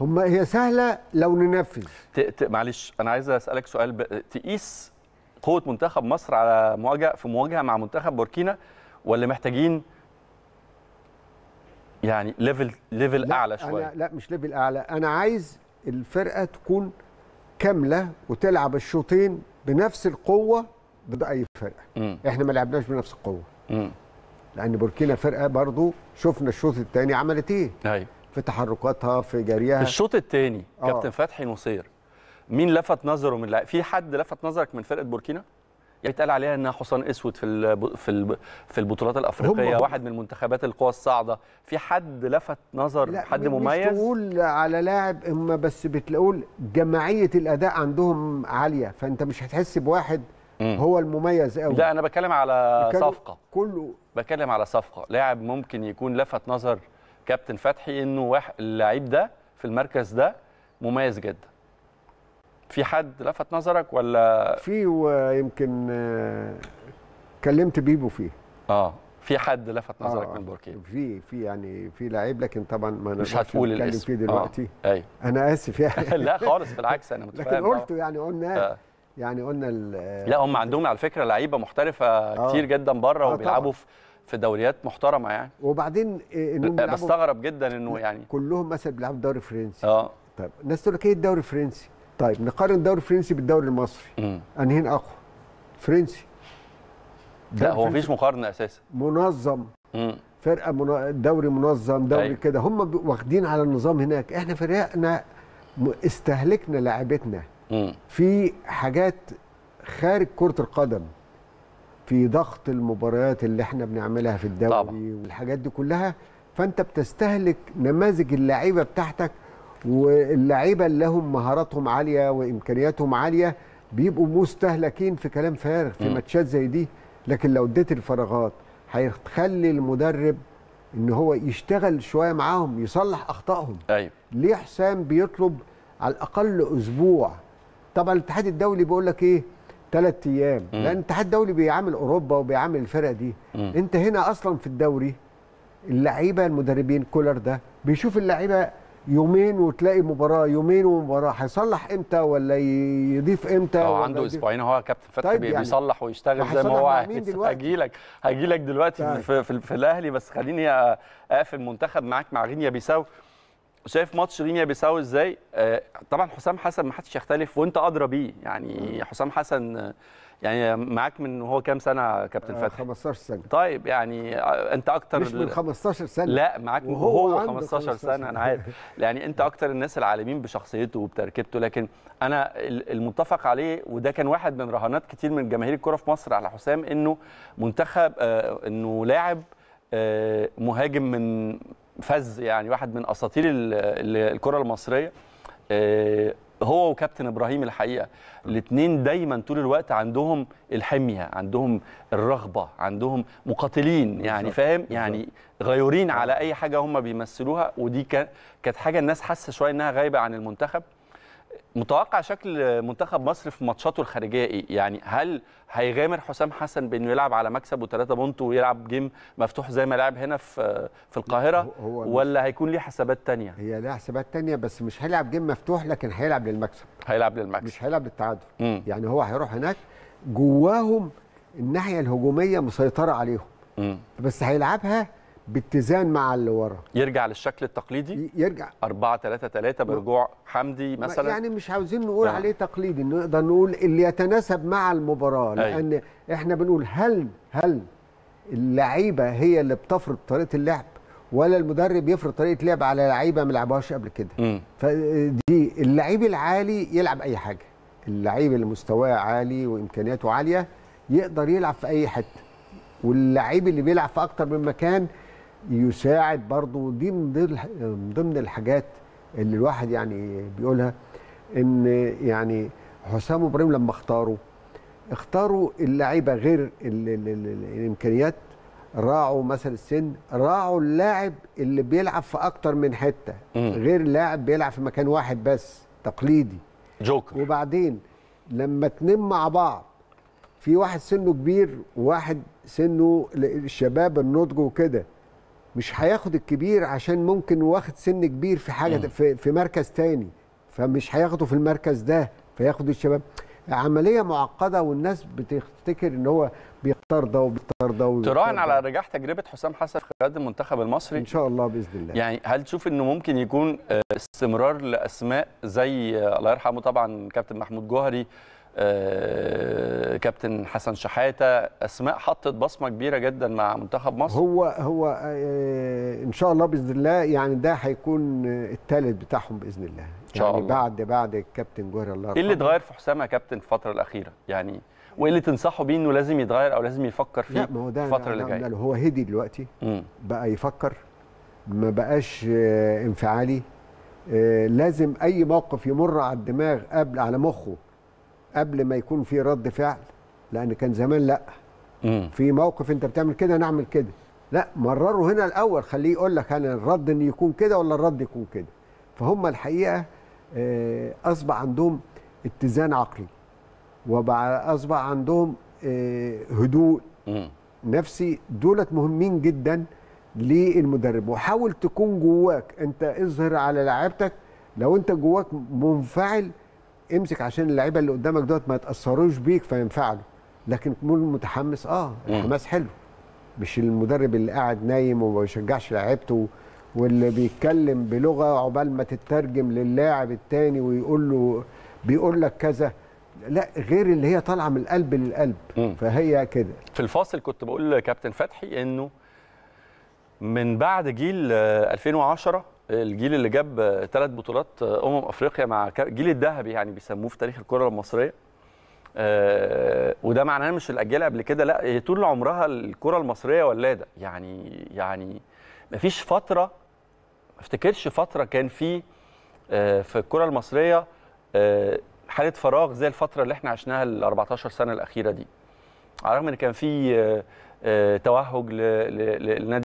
هم هي سهله لو ننفذ ت... ت... معلش انا عايز اسالك سؤال ب... تقيس قوه منتخب مصر على مواجهه في مواجهه مع منتخب بوركينا ولا محتاجين يعني ليفل ليفل لا، اعلى شويه أنا لا مش ليفل اعلى انا عايز الفرقه تكون كامله وتلعب الشوطين بنفس القوه ضد اي فرقه امم احنا ما لعبناش بنفس القوه امم لان بوركينا فرقه برضو شفنا الشوط الثاني عملت ايه ايوه في تحركاتها في في جريها الشوط الثاني آه. كابتن فتحي نصير مين لفت نظره من اللاعب في حد لفت نظرك من فرقه بوركينا يعني اتقال عليها انها حصان اسود في الب... في الب... في البطولات الافريقيه هم- واحد من منتخبات القوى الصاعده في حد لفت نظر لا حد مش مميز تقول على لاعب هم بس بتقول جماعيه الاداء عندهم عاليه فانت مش هتحس بواحد مم. هو المميز قوي لا انا بتكلم على كانوا صفقه كله بتكلم على صفقه لاعب ممكن يكون لفت نظر كابتن فتحي انه واحد اللعيب ده في المركز ده مميز جدا في حد لفت نظرك ولا في ويمكن آه، كلمت بيبو فيه اه في حد لفت نظرك آه، من بوركينا في في يعني في لعيب لكن طبعا ما مش نقدرش هتقول نتكلم الاسم فيه دلوقتي آه. ايوه انا اسف يعني لا خالص بالعكس انا لكن متفاهم قلته يعني قلنا آه. يعني قلنا ال- لا هم عندهم على فكره لعيبه محترفه آه. كتير جدا بره آه، وبيلعبوا طبعاً. في في دوريات محترمه يعني وبعدين آه، انهم بيلعبوا بستغرب جدا انه يعني كلهم مثلا بيلعبوا الدوري الفرنسي اه طيب الناس تقول لك ايه الدوري الفرنسي طيب نقارن الدوري الفرنسي بالدوري المصري مم. انهين اقوى فرنسي لا هو الفرنسي مفيش مقارنه اساسا منظم مم. فرقه منا... دوري منظم دوري أيوة. كده هم ب- واخدين على النظام هناك احنا فرقنا م- استهلكنا لاعبتنا مم. في حاجات خارج كرة القدم في ضغط المباريات اللي احنا بنعملها في الدوري طبعا. والحاجات دي كلها فانت بتستهلك نماذج اللعيبه بتاعتك واللعيبه اللي هم مهاراتهم عاليه وامكانياتهم عاليه بيبقوا مستهلكين في كلام فارغ في مم. ماتشات زي دي لكن لو اديت الفراغات هيخلي المدرب ان هو يشتغل شويه معاهم يصلح اخطائهم ايوه ليه حسام بيطلب على الاقل اسبوع طبعا الاتحاد الدولي بيقول لك ايه ثلاث ايام مم. لان الاتحاد الدولي بيعامل اوروبا وبيعامل الفرق دي مم. انت هنا اصلا في الدوري اللعيبه المدربين كولر ده بيشوف اللعيبه يومين وتلاقي مباراه يومين ومباراه هيصلح امتى ولا ي- يضيف امتى هو ولا عنده يضيف- اسبوعين هو كابتن فتحي طيب بي- يعني بيصلح ويشتغل زي ما هيصلح هو مع عايز مين دلوقتي؟ هجي لك هجي لك دلوقتي طيب. في, في, في الاهلي بس خليني اقفل منتخب معاك مع غينيا بيساو شايف ماتش غينيا بيساو ازاي آه، طبعا حسام حسن ما حدش يختلف وانت ادرى بيه يعني حسام حسن آه، يعني معاك من هو كام سنه كابتن آه، فتحي 15 سنه طيب يعني آه، انت اكتر مش من 15 سنه لا معاك من وهو هو عنده 15 15 سنه انا عارف يعني انت اكتر الناس العالمين بشخصيته وبتركيبته لكن انا ال- المتفق عليه وده كان واحد من رهانات كتير من جماهير الكره في مصر على حسام انه منتخب آه، انه لاعب آه، مهاجم من فز يعني واحد من اساطير ال- ال- الكره المصريه آه، هو وكابتن ابراهيم الحقيقه الاثنين دايما طول الوقت عندهم الحميه عندهم الرغبه عندهم مقاتلين يعني بالظبط، فاهم بالظبط. يعني غيورين على اي حاجه هم بيمثلوها ودي كان- كانت حاجه الناس حاسه شويه انها غايبه عن المنتخب متوقع شكل منتخب مصر في ماتشاته الخارجيه ايه يعني هل هيغامر حسام حسن بانه يلعب على مكسب وثلاثة بونت ويلعب جيم مفتوح زي ما لعب هنا في في القاهره هو- هو مش- ولا هيكون ليه حسابات تانية هي لها حسابات تانية بس مش هيلعب جيم مفتوح لكن هيلعب للمكسب هيلعب للمكسب مش هيلعب للتعادل مم. يعني هو هيروح هناك جواهم الناحيه الهجوميه مسيطره عليهم مم. بس هيلعبها باتزان مع اللي ورا يرجع للشكل التقليدي ي- يرجع 4 3 3 برجوع حمدي ما- مثلا يعني مش عاوزين نقول آه. عليه تقليدي نقدر نقول اللي يتناسب مع المباراه أيوة. لان احنا بنقول هل هل اللعيبه هي اللي بتفرض طريقه اللعب ولا المدرب يفرض طريقه لعب على لعيبه ما لعبوهاش قبل كده مم. فدي اللعيب العالي يلعب اي حاجه اللعيب اللي مستواه عالي وامكانياته عاليه يقدر يلعب في اي حته واللعيب اللي بيلعب في اكتر من مكان يساعد برضه دي من ضمن الح- من ضمن الحاجات اللي الواحد يعني بيقولها ان يعني حسام ابراهيم لما اختاروا اختاروا اللعيبه غير ال ال ال ال الامكانيات راعوا مثلا السن راعوا اللاعب اللي بيلعب في اكتر من حته مم. غير اللاعب بيلعب في مكان واحد بس تقليدي جوكر وبعدين لما اتنين مع بعض في واحد سنه كبير وواحد سنه ل- الشباب النضج وكده مش هياخد الكبير عشان ممكن واخد سن كبير في حاجه مم. في, في مركز تاني فمش هياخده في المركز ده فياخد الشباب عمليه معقده والناس بتفتكر ان هو بيختار ده وبيختار ده وبيختار تراهن ده. على نجاح تجربه حسام حسن في قياده المنتخب المصري ان شاء الله باذن الله يعني هل تشوف انه ممكن يكون آه، استمرار لاسماء زي آه، الله يرحمه طبعا كابتن محمود جوهري آه، كابتن حسن شحاته اسماء حطت بصمه كبيره جدا مع منتخب مصر هو هو آه، ان شاء الله باذن الله يعني ده هيكون الثالث بتاعهم باذن الله شاء يعني الله. بعد بعد الكابتن جوهري الله ايه اللي يرحمه. اتغير في حسام يا كابتن في الفتره الاخيره يعني وايه اللي تنصحوا بيه انه لازم يتغير او لازم يفكر فيه لا ما هو ده الفتره اللي أنا- جايه أنا- هو هدي دلوقتي مم. بقى يفكر ما بقاش آه، انفعالي آه، لازم اي موقف يمر على الدماغ قبل على مخه قبل ما يكون في رد فعل لان كان زمان لا مم. في موقف انت بتعمل كده نعمل كده لا مرره هنا الاول خليه يقول لك انا الرد ان يكون كده ولا الرد يكون كده فهم الحقيقه آه، اصبح عندهم اتزان عقلي وبقى اصبح عندهم آه، هدوء مم. نفسي دولت مهمين جدا للمدرب وحاول تكون جواك انت اظهر على لعيبتك لو انت جواك منفعل امسك عشان اللعيبه اللي قدامك دوت ما يتاثروش بيك فينفعلوا لكن تكون متحمس اه الحماس حلو مش المدرب اللي قاعد نايم وما بيشجعش لعيبته واللي بيتكلم بلغه عقبال ما تترجم للاعب التاني ويقول له بيقول لك كذا لا غير اللي هي طالعه من القلب للقلب مم. فهي كده في الفاصل كنت بقول لكابتن فتحي انه من بعد جيل آه، 2010 الجيل اللي جاب ثلاث بطولات آه، امم افريقيا مع كا- الجيل الذهبي يعني بيسموه في تاريخ الكره المصريه آه، وده معناه مش الاجيال قبل كده لا هي طول عمرها الكره المصريه ولاده يعني يعني مفيش فتره ما افتكرش فتره كان في آه، في الكره المصريه آه، حاله فراغ زي الفتره اللي احنا عشناها ال 14 سنه الاخيره دي على الرغم ان كان في آه، آه، توهج ل- ل- للنادي